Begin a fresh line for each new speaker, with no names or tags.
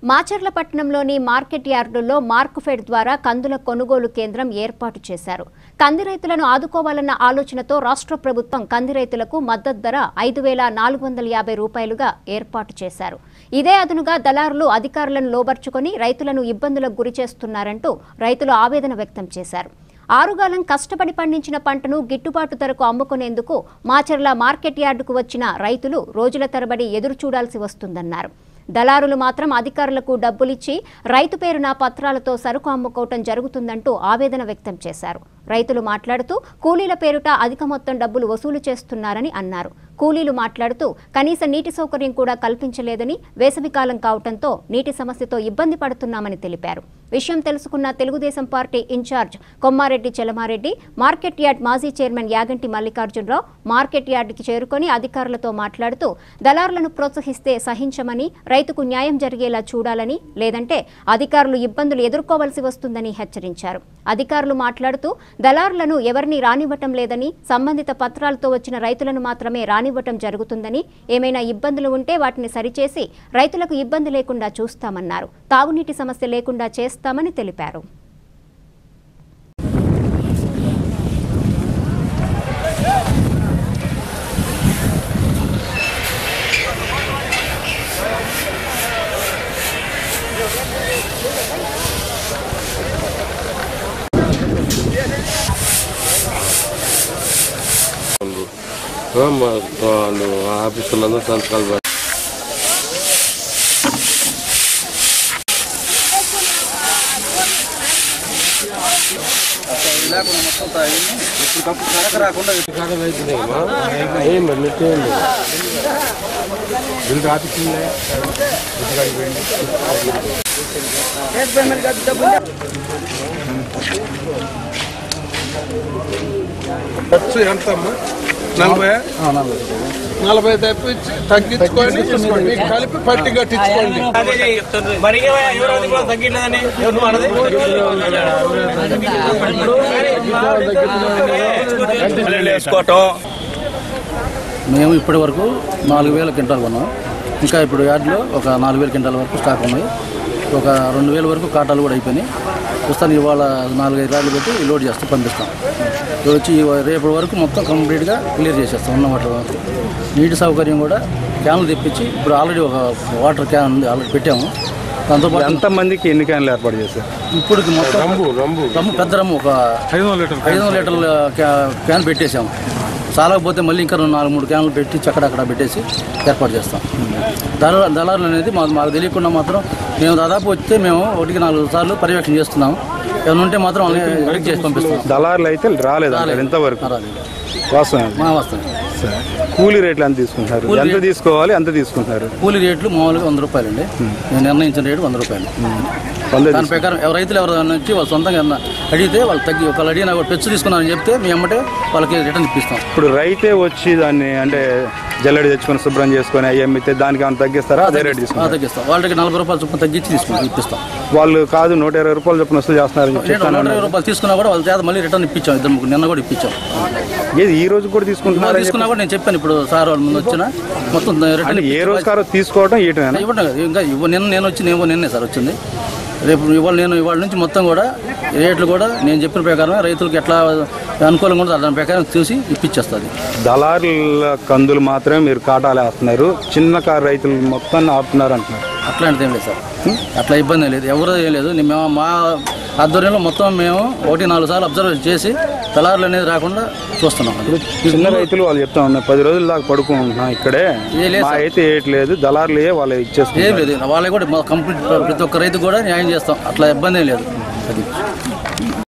మాచర్లపట్నంలోని market యార్డుల్లో Markfed ద్వారా కందుల కొనుగోలు కేంద్రం ఏర్పాటు చేశారు కంది రైతులను ఆదుకోవాలన్న ఆలోచనతో రాష్ట్ర ప్రభుత్వం కంది రైతులకు మద్దతు ధర ఐదు వేల నాలుగు వందల యాభై రూపాయలుగా ఏర్పాటు చేశారు ఇదే అదనుగా దళారులు అధికారులను లోబర్చుకొని రైతులను ఇబ్బందులకు గురి చేస్తున్నారంటూ రైతులు ఆవేదన వ్యక్తం చేశారు ఆరుగాలం కష్టపడి పండించిన పంటను గిట్టుబాటు ధరకు అమ్ముకునేందుకు మాచర్ల మార్కెట్ యార్డుకు వచ్చిన రైతులు రోజుల తరబడి ఎదురు చూడాల్సి వస్తుందన్నారు దళారులు మాత్రం అధికారులకు డబ్బులిచ్చి రైతు పేరున పత్రాలతో సరుకు అమ్ముకోవటం జరుగుతుందంటూ ఆవేదన వ్యక్తం చేశారు రైతులు మాట్లాడుతూ కూలీల పేరుట అధిక మొత్తం డబ్బులు వసూలు చేస్తున్నారని అన్నారు కూలీలు మాట్లాడుతూ కనీస నీటి సౌకర్యం కూడా కల్పించలేదని వేసవికాలం కావటంతో నీటి సమస్యతో ఇబ్బంది పడుతున్నామని తెలిపారు విషయం తెలుసుకున్న Telugu Desam party in-charge Kommareddy Chelamareddy market yard మాజీ చైర్మన్ యాగంటి మల్లికార్జునరావు మార్కెట్ యార్డుకి చేరుకొని అధికారులతో మాట్లాడుతూ దళారులను ప్రోత్సహిస్తే సహించమని రైతుకు న్యాయం జరిగేలా చూడాలని లేదంటే అధికారులు ఇబ్బందులు ఎదుర్కోవాల్సి వస్తుందని హెచ్చరించారు అధికారులు మాట్లాడుతూ దళారులను ఎవరిని రానివ్వటం లేదని సంబంధిత పత్రాలతో వచ్చిన రైతులను మాత్రమే రానివ్వటం జరుగుతుందని ఏమైనా ఇబ్బందులు ఉంటే వాటిని సరిచేసి రైతులకు ఇబ్బంది లేకుండా చూస్తామన్నారు తాగునీటి సమస్య లేకుండా చేస్తామని తెలిపారు
ఆ, మా వాళ్ళు ఆఫీసులందరూ సంతకాలు పెట్టి ఏం పెట్టేయండి
బిల్ రాపించిందే ఖర్చు ఎంత అమ్మా నలభై నలభై తెప్పించి తగ్గించుకోండి తీసుకోండి మీకు కలిపి పట్టి కట్టించుకోండి
మరి ఎవరు కూడా తగ్గట్లేదని ఎవరు నువ్వు అన్నది వేసుకోవటం
మేము ఇప్పటి వరకు నాలుగు వేల క్వింటాలు కొన్నాం ఇంకా ఇప్పుడు యార్డ్లో ఒక నాలుగు వేల క్వింటాల వరకు స్టాక్ ఉన్నాయి ఒక రెండు వేల వరకు కాటాలు కూడా అయిపోయినాయి ప్రస్తుతానికి ఇవాళ నాలుగైదు రాళ్ళు పెట్టి లోడ్ చేస్తూ పంపిస్తాం ఇది వచ్చి ఇవ- రేపటి వరకు మొత్తం కంప్లీట్గా క్లియర్ చేసేస్తాం ఉన్న వాటి వరకు నీటి సౌకర్యం కూడా క్యాన్లు తెప్పించి ఇప్పుడు ఆల్రెడీ ఒక వాటర్ క్యాన్ ఉంది ఆల్రెడీ పెట్టాము దాంతోపాటు
ఎంత మందికి ఎన్ని క్యాన్లు ఏర్పాటు చేశారు
ఇప్పుడు మొత్తం
రంబు రంబు
రమ్ము పెద్ద రమ్ము ఒక
ఐదు వందల లీటర్లు
ఐదు వందల లీటర్ల క్యా- క్యాన్ పెట్టేసాము చాలకపోతే మళ్ళీ ఇంకా రెండు నాలుగు మూడు క్యాన్లు పెట్టి అక్కడక్కడ పెట్టేసి ఏర్పాటు చేస్తాం దళ దళారులు అనేది మాకు మాకు తెలియకుండా మాత్రం మేము దాదాపు వస్తే మేము ఒకటికి నాలుగు సార్లు పర్యవేక్షణ చేస్తున్నాం ఏమైనా ఉంటే మాత్రం వాళ్ళని అడిగి చేసి పంపిస్తాం
దళారులు అయితే రాలేదు అంటారు ఇంతవరకు
రాలేదు.
వాస్తవం
మా వస్తాం
కూలీ రేట్లు ఎంత తీసుకుంటారు ఎంత తీసుకోవాలి ఎంత తీసుకుంటారు
కూలీ రేట్లు మామూలుగా వంద రూపాయలండి నేను నిర్ణయించిన రేటు వంద రూపాయలు
వంద
దాని ప్రకారం ఎవరు రైతులు ఎవరు నుంచి వాళ్ళు సొంతంగా ఏమన్నా అడిగితే వాళ్ళు తగ్గి ఒకళ్ళు అడిగినా కూడా పెచ్చు తీసుకున్నారని చెప్తే మేము ఎమ్మటే వాళ్ళకి రిటర్న్ ఇప్పిస్తాం
ఇప్పుడు రైతే వచ్చి దాన్ని అంటే జల్లెడ తెచ్చుకొని శుభ్రం చేసుకొని అవి అమ్మితే దానికి ఏమైనా తగ్గిస్తారా అదే రేట్
ఆ,
తీసుకుంటారు
తగ్గిస్తాం వాళ్ళకి నలభై రూపాయలు చొప్పున తగ్గించి తీసుకుంటాం ఇప్పిస్తాం
వాళ్ళు కాదు నూట ఇరవై రూపాయలు చొప్పున వసూలు చేస్తున్నారని చెప్పి
రేటు నూట ఇరవై రూపాయలు తీసుకున్నా కూడా వాళ్ళ చేత మళ్ళీ రిటర్న్ ఇప్పించాం ఇద్దరు ముగ్గురు నిన్న కూడా ఇప్పించాం
ఏది ఈ రోజు కూడా
వాళ్ళు
తీసుకుంటున్నారు
తీసుకున్నా కూడా నేను చెప్పాను ఇప్పుడు సార్ వాళ్ళ ముందు వచ్చిన మొత్తం రిటర్న్
అంటే ఏ రోజు కారో తీసుకోవడం ఇయటమేనా
ఇవ్వండి కదా, ఇంకా ఇవ్వ నిన్న నేను వచ్చి నేను నిన్నే సార్ వచ్చింది రేపు ఇవాళ నేను ఇవాళ నుంచి మొత్తం కూడా రేట్లు కూడా నేను చెప్పిన ప్రకారం రైతులకు ఎట్లా అనుకూలంగా ఉంటుందో దాని ప్రకారం చూసి ఇప్పించేస్తుంది
దళారుల కందులు మాత్రమే మీరు కాటాలు వేస్తున్నారు చిన్న కారు రైతులు మొత్తాన్ని ఆపుతున్నారు అంటున్నారు
అట్లాంటిది ఏం లేదు సార్ అట్లా ఇబ్బంది ఏం లేదు ఎవరు ఏం లేదు నే- మేము మా ఆధ్వర్యంలో మొత్తం మేము ఒకటి నాలుగు సార్లు అబ్జర్వ్ చేసి తలారులు అనేది రాకుండా చూస్తున్నాం
చిన్న రైతులు వాళ్ళు చెప్తా ఉన్నారు పది రోజుల దాకా పడుకుంటున్నాం ఇక్కడే
ఏ లేదు
మా అయితే ఏట్లేదు దళారులే వాళ్ళు ఇచ్చేస్తున్నారు
ఏం లేదు వాళ్ళకి కూడా మా కంప్లీట్ ప్రతి ఒక్క రైతు కూడా న్యాయం చేస్తాం అట్లా ఇబ్బంది ఏం లేదు అది